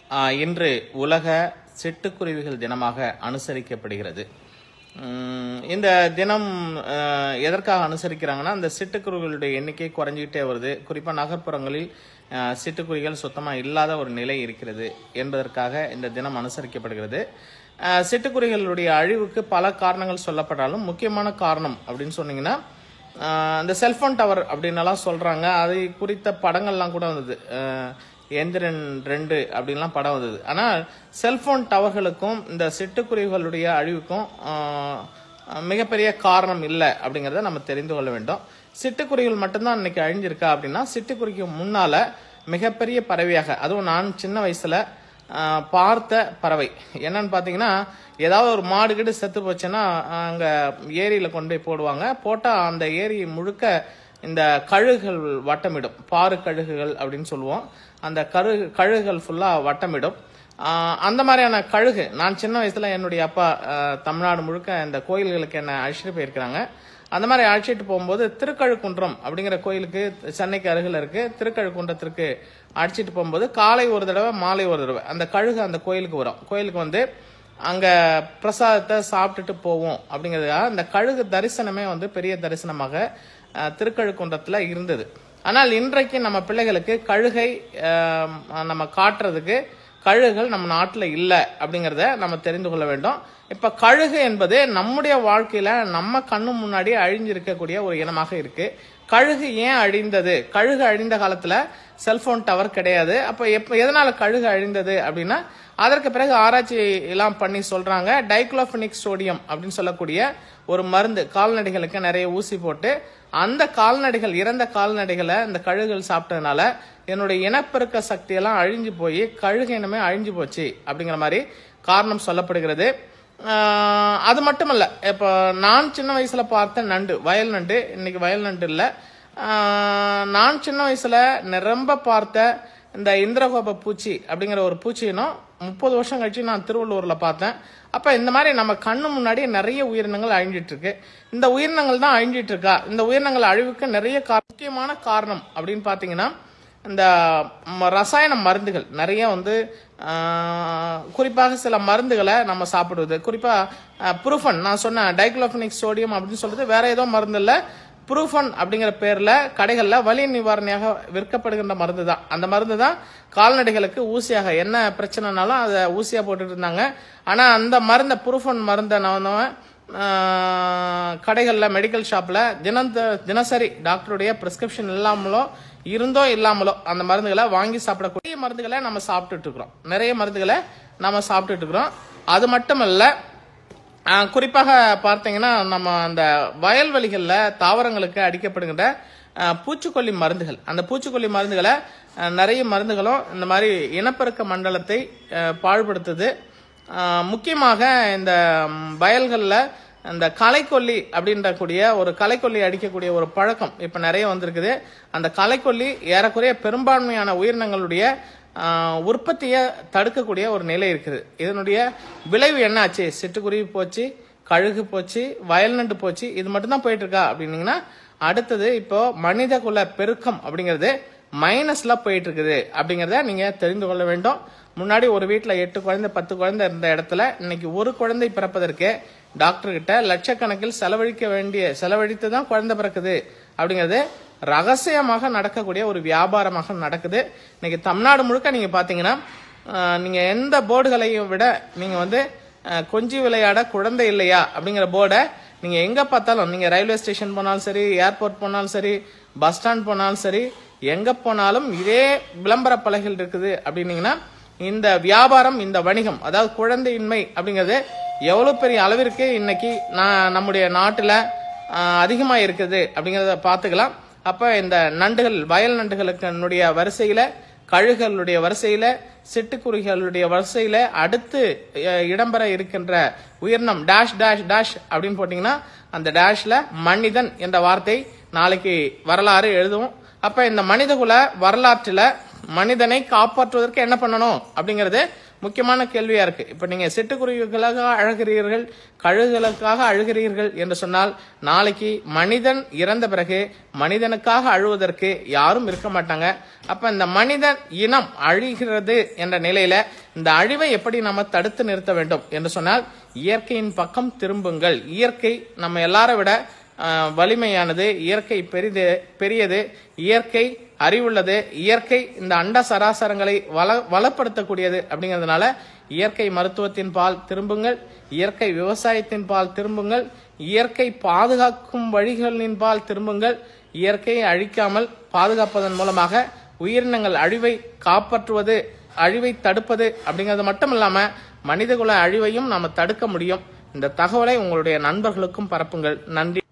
ஆஹ், இன்று உலக சிட்டுக்குருவிகள் தினமாக அனுசரிக்கப்படுகிறது உம், இந்த தினம் ஆஹ், எதற்காக அனுசரிக்கிறாங்கன்னா அந்த சிட்டுக்குருவிகளுடைய எண்ணிக்கை குறைஞ்சிக்கிட்டே வருது குறிப்பாக நகர்ப்புறங்களில் ஆஹ், சிட்டுக்குருவிகள் சுத்தமாக இல்லாத ஒரு நிலை இருக்கிறது என்பதற்காக இந்த தினம் அனுசரிக்கப்படுகிறது ஆஹ், சிட்டுக்குருவிகளுடைய அழிவுக்கு பல காரணங்கள் சொல்லப்பட்டாலும் முக்கியமான காரணம் அப்படின்னு சொன்னீங்கன்னா ஆஹ் இந்த செல்போன் டவர் அப்படின்னலாம் சொல்றாங்க அது குறித்த படங்கள்லாம் கூட வந்தது ஆஹ் எந்திரன் ரெண்டு அப்படின்லாம் படம் வந்தது ஆனால் செல்போன் டவர்களுக்கும் இந்த சிட்டுக்குருவிகளுடைய அழிவுக்கும் ஆஹ் மிகப்பெரிய காரணம் இல்லை அப்படிங்கிறத நம்ம தெரிந்து கொள்ள வேண்டும் சிட்டுக்குருவிகள் மட்டும்தான் இன்னைக்கு அழிஞ்சிருக்கா அப்படின்னா சிட்டுக்குருவிக்கு முன்னால மிகப்பெரிய பறவையாக அதுவும் நான் சின்ன வயசுல ஆஹ் பார்த்த பறவை என்னன்னு பார்த்தீங்கன்னா ஏதாவது ஒரு மாடு கிட்ட செத்து போச்சுன்னா அங்க ஏரியில கொண்டு போய் போடுவாங்க போட்டா அந்த ஏரி முழுக்க இந்த கழுகுகள் வட்டமிடும் பாரு கழுகுகள் அப்படின்னு சொல்லுவோம் அந்த கழுகு கழுகுகள் ஃபுல்லா வட்டமிடும் ஆஹ் அந்த மாதிரியான கழுகு நான் சின்ன வயசுல என்னுடைய அப்பா ஆஹ் தமிழ்நாடு முழுக்க இந்த கோயில்களுக்கு என்ன அழைச்சிட்டு போயிருக்கிறாங்க அந்த மாதிரி அழைச்சிட்டு போகும்போது திருக்கழுக்குன்றம் அப்படிங்கிற கோயிலுக்கு சென்னைக்கு அருகில் இருக்கு திருக்கழுக்குன்றத்திற்கு அழைச்சிட்டு போகும்போது காலை ஒரு தடவை மாலை ஒரு தடவை அந்த கழுகு அந்த கோயிலுக்கு வரும் கோயிலுக்கு வந்து அங்க பிரசாதத்தை சாப்பிட்டுட்டு போவோம் அப்படிங்கிறதுக்காக அந்த கழுகு தரிசனமே வந்து பெரிய தரிசனமாக அஹ், திருக்கழுக்குன்றத்துல இருந்தது ஆனால் இன்றைக்கு நம்ம பிள்ளைகளுக்கு கழுகை அஹ், நம்ம காட்டுறதுக்கு கழுகுகள் நம்ம நாட்டுல இல்ல அப்படிங்கறத நம்ம தெரிந்து கொள்ள வேண்டும் இப்ப கழுகு என்பது நம்முடைய வாழ்க்கையில நம்ம கண்ணு முன்னாடி அழிஞ்சிருக்கக்கூடிய ஒரு இனமாக இருக்கு கழுகு ஏன் அழிந்தது கழுகு அழிந்த காலத்துல செல்போன் டவர் கிடையாது அப்ப எப்ப எதனால கழுகு அழிந்தது அப்படின்னா அதற்கு பிறகு ஆராய்ச்சி எல்லாம் பண்ணி சொல்றாங்க டைக்ளோபினிக் சோடியம் அப்படின்னு சொல்லக்கூடிய ஒரு மருந்து கால்நடைகளுக்கு நிறைய ஊசி போட்டு அந்த கால்நடைகள் இறந்த கால்நடைகளை இந்த கழுகுகள் சாப்பிட்டதுனால என்னுடைய இனப்பெருக்க சக்தியெல்லாம் அழிஞ்சு போய் கழுகு இனமே அழிஞ்சு போச்சு அப்படிங்கிற மாதிரி காரணம் சொல்லப்படுகிறது ஆஹ் அது மட்டுமல்ல இப்போ நான் சின்ன வயசுல பார்த்த நண்டு வயல் நண்டு இன்னைக்கு வயல் நண்டு இல்ல ஆஹ் நான் சின்ன வயசுல நிரம்ப பார்த்த இந்த இந்திரகோப பூச்சி அப்படிங்கிற ஒரு பூச்சியினம் முப்பது வருஷம் கழிச்சு நான் திருவள்ளூர்ல பார்த்தேன் அப்ப இந்த மாதிரி நம்ம கண்ணு முன்னாடி நிறைய உயிரினங்கள் அழிஞ்சிட்டு இருக்கு இந்த உயிரினங்கள் தான் அழிஞ்சிட்டு இருக்கா இந்த உயிரினங்கள் அழிவுக்கு நிறைய கா- முக்கியமான காரணம் அப்படின்னு பாத்தீங்கன்னா இந்த ம- ரசாயன மருந்துகள் நிறைய வந்து ஆஹ், குறிப்பாக சில மருந்துகளை நம்ம சாப்பிடுவது குறிப்பா புரூஃபன் நான் சொன்ன டைக்ளோபினிக் சோடியம் அப்படின்னு சொல்றது வேற ஏதோ மருந்து இல்ல புரூஃபன் அப்படிங்கிற பேர்ல கடைகள்ல வலி நிவாரணியாக விற்கப்படுகின்ற மருந்து தான் அந்த மருந்து தான் கால்நடைகளுக்கு ஊசியாக என்ன பிரச்சனைனாலும் அதை ஊசியா போட்டுட்டு இருந்தாங்க ஆனா அந்த மருந்தை புரூஃபன் மருந்தை நம்ம ஆஹ், கடைகள்ல மெடிக்கல் ஷாப்ல தினந்த தினசரி டாக்டருடைய பிரிஸ்கிரிப்ஷன் இல்லாமலோ இருந்தோ இல்லாமலோ அந்த மருந்துகளை வாங்கி சாப்பிடக்கூடிய மருந்துகளை நம்ம சாப்பிட்டுட்டு இருக்கிறோம் நிறைய மருந்துகளை நம்ம சாப்பிட்டுட்டு இருக்கிறோம் அது மட்டுமல்ல ஆஹ் குறிப்பாக பார்த்தீங்கன்னா நம்ம அந்த வயல்வெளிகள்ல தாவரங்களுக்கு அடிக்கப்படுகின்ற ஆஹ் பூச்சிக்கொல்லி மருந்துகள் அந்த பூச்சிக்கொல்லி மருந்துகளை ஆஹ் நிறைய மருந்துகளும் இந்த மாதிரி இனப்பெருக்க மண்டலத்தை ஆஹ் பாழ்படுத்துது ஆஹ் முக்கியமாக இந்த ம், வயல்கள்ல இந்த களைக்கொல்லி அப்படின்ற கூடிய ஒரு களைக்கொல்லி அடிக்கக்கூடிய ஒரு பழக்கம் இப்ப நிறைய வந்திருக்குது அந்த களைக்கொல்லி ஏறக்குறைய பெரும்பான்மையான உயிரினங்களுடைய ஆஹ், உற்பத்தியை தடுக்கக்கூடிய ஒரு நிலை இருக்குது இதனுடைய விளைவு என்ன ஆச்சு சிட்டுக்குருவி போச்சு கழுகு போச்சு வயல் நண்டு போச்சு இது மட்டும்தான் போயிட்டு இருக்கா அப்படின்னீங்கன்னா அடுத்தது இப்போ மனித குல பெருக்கம் அப்படிங்கிறது மைனஸ்ல போயிட்டு இருக்குது அப்படிங்கறத நீங்க தெரிந்து கொள்ள வேண்டும் முன்னாடி ஒரு வீட்ல எட்டு குழந்தை பத்து குழந்தை இருந்த இடத்துல இன்னைக்கு ஒரு குழந்தை பிறப்பதற்கு டாக்டர் கிட்ட லட்சக்கணக்கில் செலவழிக்க வேண்டிய செலவழித்து தான் குழந்தை பிறக்குது அப்படிங்கிறது ரகசியமாக நடக்கக்கூடிய ஒரு வியாபாரமாக நடக்குது இன்னைக்கு தமிழ்நாடு முழுக்க நீங்க பாத்தீங்கன்னா ஆஹ், நீங்க எந்த போர்டுகளையும் விட நீங்க வந்து ஆஹ், கொஞ்சி விளையாட குழந்தை இல்லையா அப்படிங்கிற போர்டை நீங்க எங்க பார்த்தாலும் நீங்க ரயில்வே ஸ்டேஷன் போனாலும் சரி ஏர்போர்ட் போனாலும் சரி பஸ் ஸ்டாண்ட் போனாலும் சரி எங்க போனாலும் இதே விளம்பர பலகைகள் இருக்குது அப்படின்னீங்கன்னா இந்த வியாபாரம் இந்த வணிகம் அதாவது குழந்தையின்மை அப்படிங்கிறது எவ்வளவு பெரிய அளவிற்கு இன்னைக்கு நான் நம்முடைய நாட்டுல ஆஹ், அதிகமா இருக்குது அப்படிங்கறத பாத்துக்கலாம் அப்ப இந்த நண்டுகள் வயல் நண்டுகளுக்கு வரிசையில கழுகளுடைய வரிசையில சிட்டுக்குருவிகளுடைய வரிசையில அடுத்து அஹ், இடம்பெற இருக்கின்ற உயிரினம் டேஷ் டேஷ் டேஷ் அப்படின்னு போட்டீங்கன்னா அந்த டேஷ்ல மனிதன் என்ற வார்த்தை நாளைக்கு வரலாறு எழுதுவோம் அப்ப இந்த மனிதகுல வரலாற்றுல மனிதனை காப்பாற்றுவதற்கு என்ன பண்ணணும் அப்படிங்கிறது முக்கியமான கேள்வியா இருக்கு இப்ப நீங்க சிட்டுக்குருவிகளாக அழுகிறீர்கள் கழுகுகளுக்காக அழுகிறீர்கள் என்று சொன்னால் நாளைக்கு மனிதன் இறந்த பிறகு மனிதனுக்காக அழுவதற்கு யாரும் இருக்க மாட்டாங்க அப்ப இந்த மனிதன் இனம் அழிகிறது என்ற நிலையில இந்த அழிவை எப்படி நம்ம தடுத்து நிறுத்த வேண்டும் என்று சொன்னால் இயற்கையின் பக்கம் திரும்புங்கள் இயற்கை நம்ம எல்லாரை விட ஆஹ், வலிமையானது இயற்கை பெரிது பெரியது இயற்கை அறிவுள்ளது இயற்கை இந்த அண்ட சராசரங்களை வள வளப்படுத்தக்கூடியது அப்படிங்கிறதுனால இயற்கை மருத்துவத்தின் பால் திரும்புங்கள் இயற்கை விவசாயத்தின் பால் திரும்புங்கள் இயற்கை பாதுகாக்கும் வழிகளின் பால் திரும்புங்கள் இயற்கையை அழிக்காமல் பாதுகாப்பதன் மூலமாக உயிரினங்கள் அழிவை காப்பாற்றுவது அழிவை தடுப்பது அப்படிங்கிறது மட்டும் இல்லாம மனிதகுல அழிவையும் நாம தடுக்க முடியும் இந்த தகவலை உங்களுடைய நண்பர்களுக்கும் பரப்புங்கள் நன்றி